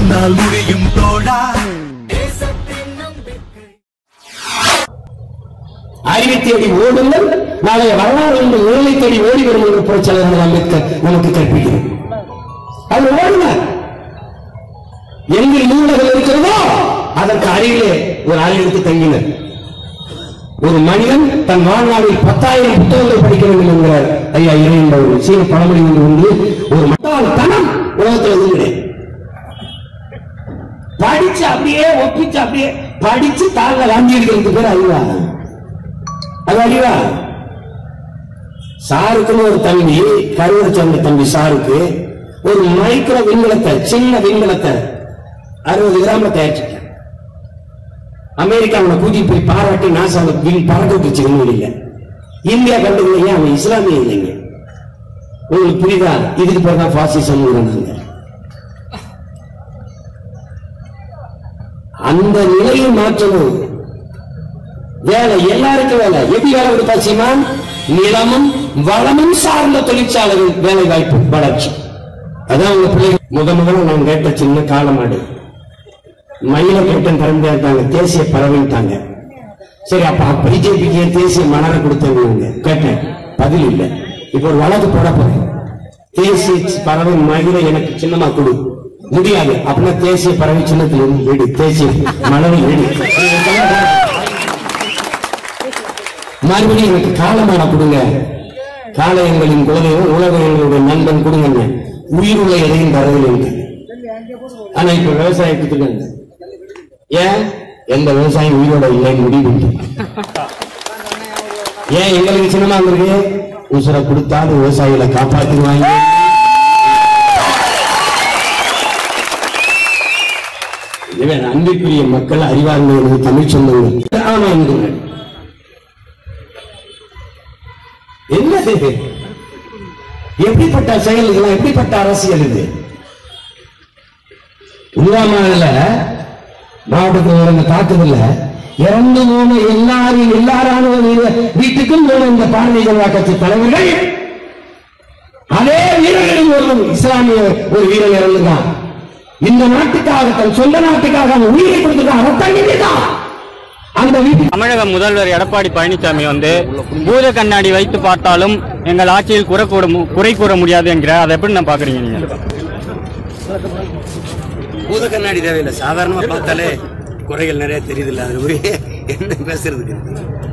உன்னால் முடியும் தோழா அறிவை தேடி ஓடுங்கள் நாளைய வரலாறு என்று உடலை தேடி ஓடி வரும் என்று புரட்சியாளர் அம்பேத்கர் நமக்கு கற்பிக்கிறார் அவர் ஓடினார் எங்கு நூலகம் இருக்கிறதோ அதற்கு அருகிலே ஒரு அறை எடுத்து தங்கினர் ஒரு மனிதன் தன் வாழ்நாளில் பத்தாயிரம் புத்தகங்கள் படிக்க வேண்டும் என்கிறார் ஐயா இறையன் அவர்கள் சீன பழமொழி ஒன்று உண்டு ஒரு மட்டால் தனம் உலகத்தில் எதுவும் கிடையாது படிச்சு அப்படியே ஒப்பிச்சு அப்படியே படிச்சு தாங்க வாங்கி இருக்கிறதுக்கு பேர் அறிவா அது அறிவா சாருக்குன்னு ஒரு தம்பி கருவறை சொன்ன தம்பி சாருக்கு ஒரு மைக்ரோ விண்கலத்தை சின்ன விண்கலத்தை அறுபது கிராம தயாரிச்சுட்டான் அமெரிக்காவுல கூட்டிட்டு போய் பாராட்டி நாசாவை விண் பறக்க வச்சு விண்வெளியில இந்தியா கண்டுக்கலைங்க அவன் இஸ்லாமிய இல்லைங்க உங்களுக்கு புரியுதா இதுக்கு பிறகு தான் பாசிசம் நாங்க அந்த நிலையை மாற்றணும் வேலை எல்லாருக்கும் வேலை எப்படி வேலை கொடுத்தா சீமான் நிலமும் வளமும் சார்ந்த தொழிற்சாலைகள் வேலை வாய்ப்பு வளர்ச்சி அதான் உங்க பிள்ளை முத முதல்ல நான் கேட்ட சின்ன காலமாடு மயில கேட்டன் திறந்தாங்க தேசிய பறவைட்டாங்க சரி அப்ப பிஜேபிக்கு தேசிய மலரை கொடுத்தாங்க கேட்டேன் பதில் இல்லை இப்ப ஒரு வழக்கு போட போறேன் தேசிய பறவை மயில எனக்கு சின்னமா கொடு முடியாது அப்படின்னா தேசிய பறவை சின்னத்துல இருந்து வீடு தேசிய மலரை வீடு மறுபடியும் எனக்கு காலமான கொடுங்க காளையங்களின் குலதெய்வம் உலகங்களுடைய நண்பன் கொடுங்க உயிர் உள்ள எதையும் தரவில்லை ஆனா இப்ப விவசாயத்துக்கு ஏன் எந்த விவசாயம் உயிரோட இல்லைன்னு முடிவு ஏன் எங்களுக்கு சின்னமா இருக்கு உசுரை கொடுத்தாலும் விவசாயிகளை காப்பாற்றுவாங்க எனவே அன்பிற்குரிய மக்கள் அறிவார்ந்த எனக்கு தமிழ் சொந்தங்கள் ஆமா என்கிறேன் என்னது இது எப்படிப்பட்ட செயல்கள் எப்படிப்பட்ட அரசியல் இது புல்வாமாவில் மாவட்டத்தில் நடந்த தாக்குதல்ல இறந்து போன எல்லாரும் எல்லா ராணுவ வீர- வீட்டுக்கும் போன இந்த பாரதிய ஜனதா கட்சி தலைவர்கள் அதே வீரர்களில் ஒரு இஸ்லாமிய ஒரு வீரர் இறந்துதான் இந்த நாட்டுக்காக தன் சொந்த நாட்டுக்காக அவன் உயிரை கொடுத்துட்டான் ரத்தம் நீடிதான். அந்த வீட்டுக்கு தமிழக முதல்வர் எடப்பாடி பழனிசாமி வந்து பூத கண்ணாடி வைத்து பார்த்தாலும் எங்கள் ஆட்சியில் குறை கூற மு- குறை கூற முடியாது என்கிற அதை எப்படி நான் பாக்குறீங்க நீங்க பூத கண்ணாடி தேவையில்லை சாதாரணமா பார்த்தாலே குறைகள் நிறைய தெரியுது இல்ல அது போய் என்ன பேசுறதுக்கு